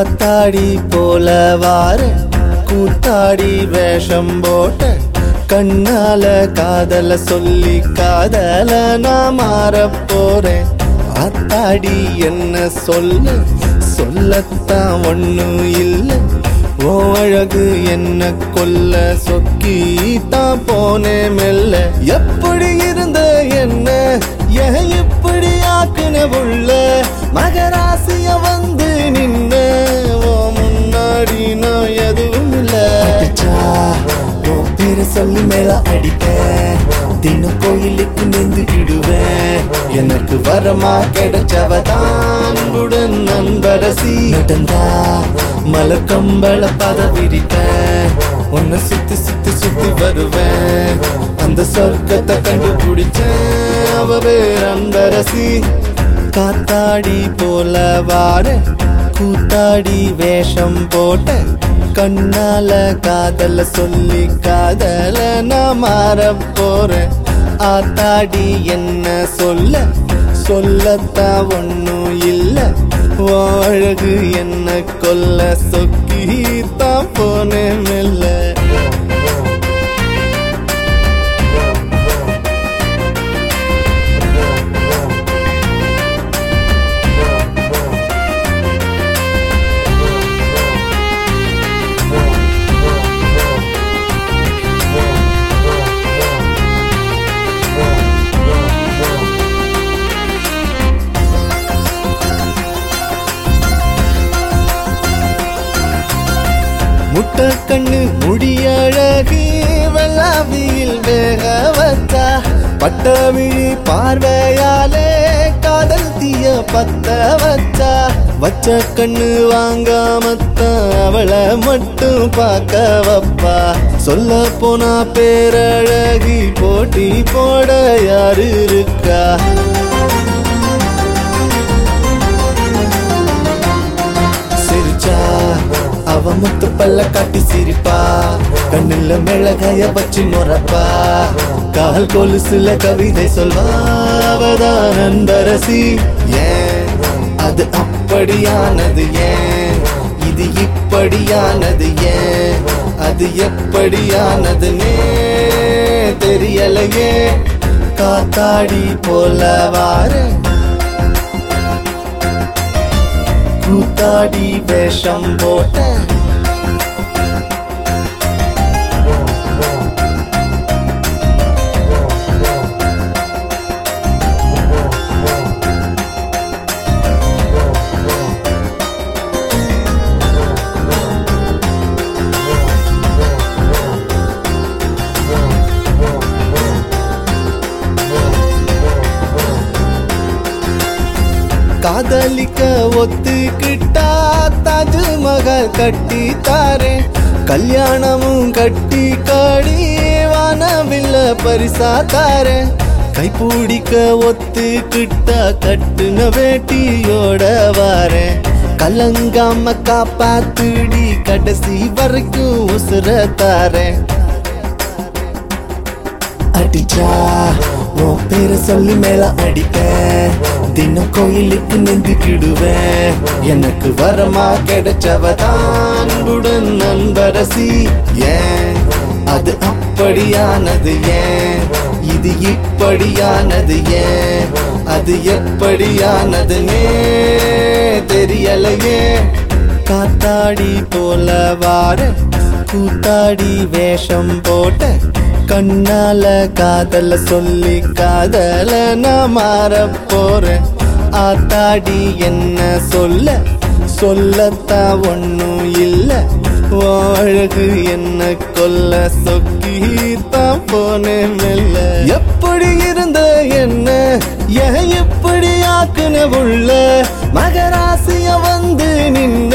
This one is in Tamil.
காத்தாடி போல வார கூத்தாடி வேஷம் போட்ட கண்ணால காதல சொல்லி காதல நான் மாறப் போறேன் ஆத்தாடி என்ன சொல்ல சொல்லத்தான் ஒண்ணும் இல்ல ஓ அழகு என்ன கொல்ல சொக்கி தான் போனேன் மெல்ல எப்படி இருந்த என்ன ஏன் இப்படி ஆக்குன உள்ள மகராசிய வந்து நின்ன ஓ முன்னாடி நான் எதுவும் இல்ல உன் பேரை சொல்லி மேல அடிப்பேன் தினம் கோயிலுக்கு நின்றுடுவேன் எனக்கு வரமா கிடைச்சவதான் உடன் நண்பரசி நடந்தா மலர் கம்பள பத விரிப்பேன் உன்னை சுத்தி சுத்தி சுத்தி வருவேன் அந்த சொர்க்கத்தை கண்டுபிடிச்சேன் அவ பேர் அன்பரசி காத்தாடி போல வார கூத்தாடி வேஷம் போட்ட கண்ணால காதல சொல்லி காதல நான் மாறப் போறேன் ஆத்தாடி என்ன சொல்ல சொல்லத்தான் ஒண்ணும் இல்ல உன் அழகு என்ன கொல்ல சொக்கி தான் போனேன் மெல்ல முட்டை கண்ணு முடியழகி வெள்ளாவியில் வேக வச்சா பட்டவிழி பார்வையாலே காதல் தீய பத்த வச்சா வச்ச கண்ணு வாங்காமத்தான் அவளை மட்டும் பார்க்க வப்பா சொல்ல போனா பேரழகி போட்டி போட யாரு இருக்கா சிரிச்சா அவ முத்து பல்ல காட்டி சிரிப்பா கண்ணுல மிளகாய வச்சு முறப்பா கால் கொலுசுல கவிதை சொல்வா அவதான் நண்பரசி ஏன் அது அப்படியானது ஏன் இது இப்படியானது ஏன் அது எப்படியானதுன்னே தெரியலையே காத்தாடி போல வாரேன் கூத்தாடி வேஷம் போட்ட காதலிக்க ஒத்துக்கிட்டா தாஜ்மஹால் கட்டி தாரேன் கல்யாணமும் கட்டி காடி வானவில்ல பரிசா தாரேன் கைப்பிடிக்க ஒத்துக்கிட்டா கட்டுன வேட்டியோட வாரேன் கலங்காம காப்பாத்துடி கடைசி வரைக்கும் உசுர தாரேன் அடிச்சா உன் பேரை சொல்லி மேல அடிப்பேன் தினம் கோயிலுக்கு நின்றுக்கிடுவேன் எனக்கு வரமா கிடைச்சவதான் உடன் நண்பரசி ஏன் அது அப்படியானது ஏன் இது இப்படியானது ஏன் அது எப்படியானதுன்னே தெரியலையே காத்தாடி போல வார கூத்தாடி வேஷம் போட்ட கண்ணால காதல சொல்லி காதல நான் மாறப் போறேன் ஆத்தாடி என்ன சொல்ல சொல்லத்தான் ஒண்ணும் இல்ல உன் அழகு என்ன கொல்ல சொக்கி தான் போனேன் மெல்ல எப்படி இருந்த என்ன ஏன் எப்படி ஆக்குன உள்ள மகராசிய வந்து நின்ன